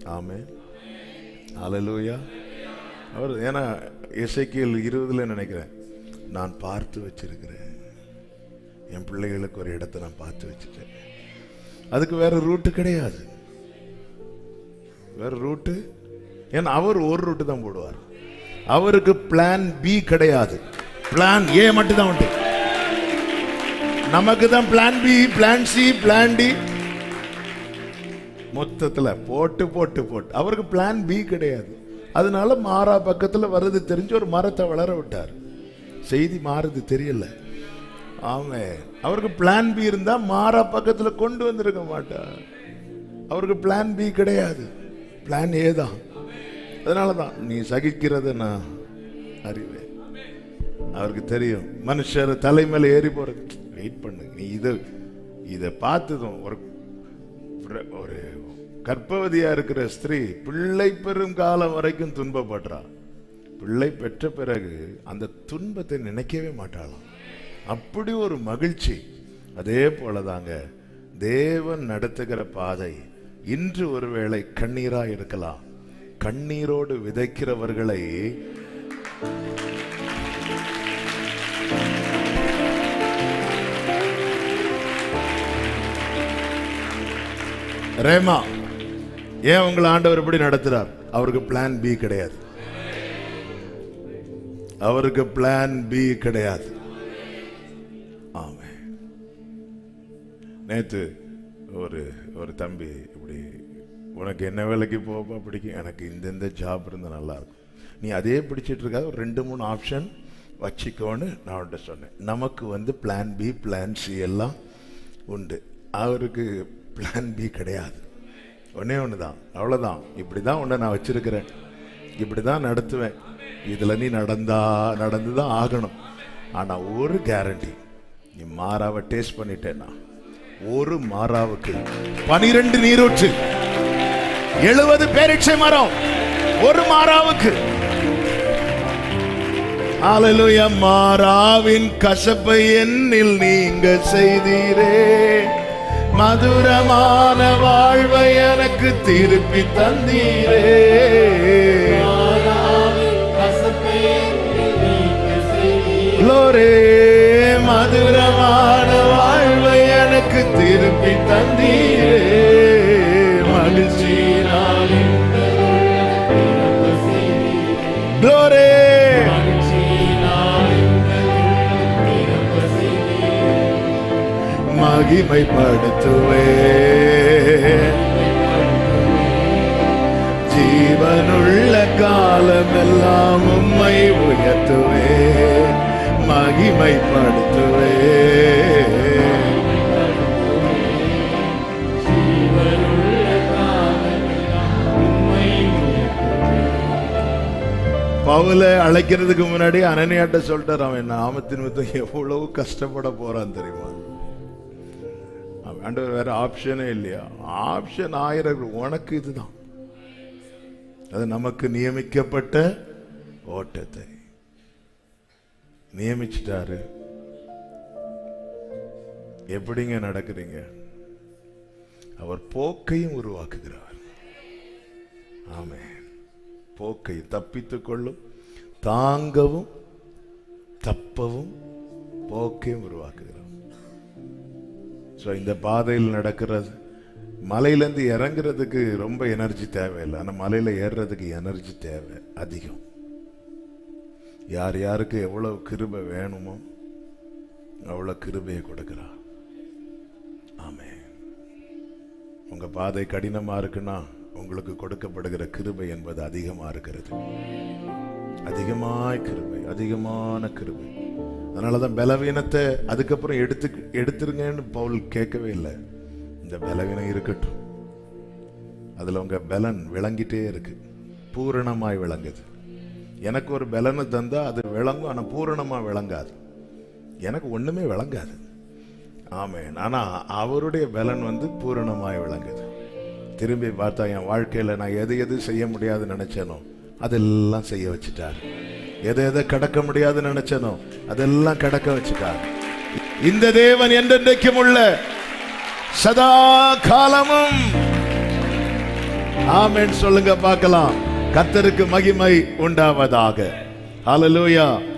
ஆமே ஹalleluya அவர் ஏன்னா எசேக்கியேல் இருபதுல நினைக்கிறேன் நான் பார்த்து வச்சிருக்கிறேன் என் பிள்ளைகளுக்கு ஒரு இடத்தை நான் பார்த்து வச்சுட்டேன் அதுக்கு வேற ரூட்டு கிடையாது வேற ரூட்டு ஏன்னா அவர் ஒரு ரூட்டு தான் போடுவார் அவருக்கு பிளான் பி கிடையாது பிளான் ஏ மட்டும் தான் உண்டு நமக்கு தான் plan B plan C plan D மொத்தத்துல போட்டு போட்டு போட்டு அவருக்கு பிளான் பி கிடையாது அதனால மாறா பக்கத்துல வர்றது தெரிஞ்சு ஒரு மரத்தை வளர விட்டார் செய்தி மாறுது தெரியல ஆமே அவருக்கு பிளான் பி இருந்தா மாறா பக்கத்துல கொண்டு வந்திருக்க மாட்டார் அவருக்கு பிளான் பி கிடையாது பிளான் ஏ தான் அதனால தான் நீ சகிக்கிறத நான் அறிவேன் அவருக்கு தெரியும் மனுஷர் தலைமையில ஏறி போறது வெயிட் பண்ணு நீ இதை இதை பார்த்ததும் ஒரு ஒரு கர்ப்பவதியா இருக்கிற ஸ்திரீ பிள்ளை பெறும் காலம் வரைக்கும் துன்பப்படுறா பிள்ளை பெற்ற பிறகு அந்த துன்பத்தை நினைக்கவே மாட்டாளாம் அப்படி ஒரு மகிழ்ச்சி அதே போலதாங்க தேவன் நடத்துகிற பாதை இன்று ஒருவேளை கண்ணீரா இருக்கலாம் கண்ணீரோடு விதைக்கிறவர்களை ரேமா ஏன் உங்களை ஆண்டவர் இப்படி நடத்துறார் அவருக்கு பிளான் பி கிடையாது அவருக்கு பிளான் பி கிடையாது ஆமே நேத்து ஒரு ஒரு தம்பி இப்படி உனக்கு என்ன வேலைக்கு போப்பா பிடிக்கும் எனக்கு இந்த இந்த ஜாப் இருந்தால் நல்லா இருக்கும் நீ அதே பிடிச்சிட்டு இருக்காது ஒரு ரெண்டு மூணு ஆப்ஷன் வச்சுக்கோன்னு நான் அவன்கிட்ட சொன்னேன் நமக்கு வந்து பிளான் பி பிளான் சி எல்லாம் உண்டு அவருக்கு பிளான் பி கிடையாது ஒன்னே ஒன்று தான் அவ்வளோதான் இப்படி தான் உன்னை நான் வச்சிருக்கிறேன் இப்படி தான் நடத்துவேன் இதில் நீ நடந்தா நடந்து தான் ஆகணும் ஆனால் ஒரு கேரண்டி நீ மாறாவை டேஸ்ட் பண்ணிட்டேன்னா ஒரு மாறாவுக்கு பனிரெண்டு நீரூற்று எழுபது பேரிச்சை மரம் ஒரு மாறாவுக்கு ஹalleluya மாறாவின் கசப்பை என்னில் நீங்க செய்தீரே மதுரமான வாழ்வை எனக்கு திருப்பி தந்தீரே லோரே மதுரமான வாழ்வை எனக்கு திருப்பி தந்தீரே மகிழ்ச்சியினால் லோரே மகிமைப்படுத்துவே ஜீவனுள்ள காலமெல்லாம் உம்மை உயர்த்துவே மகிமைப்படுத்துவே பவுல அழைக்கிறதுக்கு முன்னாடி அனனியாட்ட சொல்லிட்டார் அவன் நாமத்தின் நிமித்தம் எவ்வளவு கஷ்டப்பட போறான் தெரியுமா அவன் ஆண்டவர் வேற ஆப்ஷனே இல்லையா ஆப்ஷன் ஆயிரம் இருக்கு. உனக்கு இதுதான் அது நமக்கு நியமிக்கப்பட்ட ஓட்டத்தை நியமிச்சிட்டாரு எப்படிங்க நடக்கிறீங்க அவர் போக்கையும் உருவாக்குகிறார் ஆமென் போக்கை தப்பித்துக் கொள்ளும் தாங்கவும் தப்பவும் போக்கையும் உருவாக்குகிறார் ஸோ இந்த பாதையில் நடக்கிறது மலையிலேருந்து இறங்குறதுக்கு ரொம்ப எனர்ஜி தேவையில்லை ஆனால் மலையில் ஏறுறதுக்கு எனர்ஜி தேவை அதிகம் யார் யாருக்கு எவ்வளவு கிருபை வேணுமோ அவ்வளோ கிருபையை கொடுக்கிறார் ஆமே உங்க பாதை கடினமா இருக்குன்னா உங்களுக்கு கொடுக்கப்படுகிற கிருபை என்பது அதிகமா இருக்கிறது அதிகமாய் கிருபை அதிகமான கிருபை அதனாலதான் பலவீனத்தை அதுக்கப்புறம் எடுத்து எடுத்துருங்கன்னு பவுல் கேட்கவே இல்லை இந்த பலவீனம் இருக்கட்டும் அதுல உங்க பலன் விளங்கிட்டே இருக்கு பூரணமாய் விளங்குது எனக்கு ஒரு பலனை தந்தா அது விளங்கும் ஆனா பூரணமா விளங்காது எனக்கு ஒண்ணுமே விளங்காது ஆமென் ஆனா அவருடைய பலன் வந்து பூரணமாய் விளங்குது திரும்பி பார்த்தா என் வாழ்க்கையில நான் எது எது செய்ய முடியாதுன்னு நினைச்சேனோ அதெல்லாம் செய்ய வச்சுட்டார் எதை எதை கடக்க முடியாதுன்னு நினைச்சேனோ அதெல்லாம் கடக்க வச்சுட்டார் இந்த தேவன் என்றென்றைக்கும் உள்ள சதா காலமும் ஆமென் சொல்லுங்க பார்க்கலாம் கர்த்தருக்கு மகிமை உண்டாவதாக ஹalleluya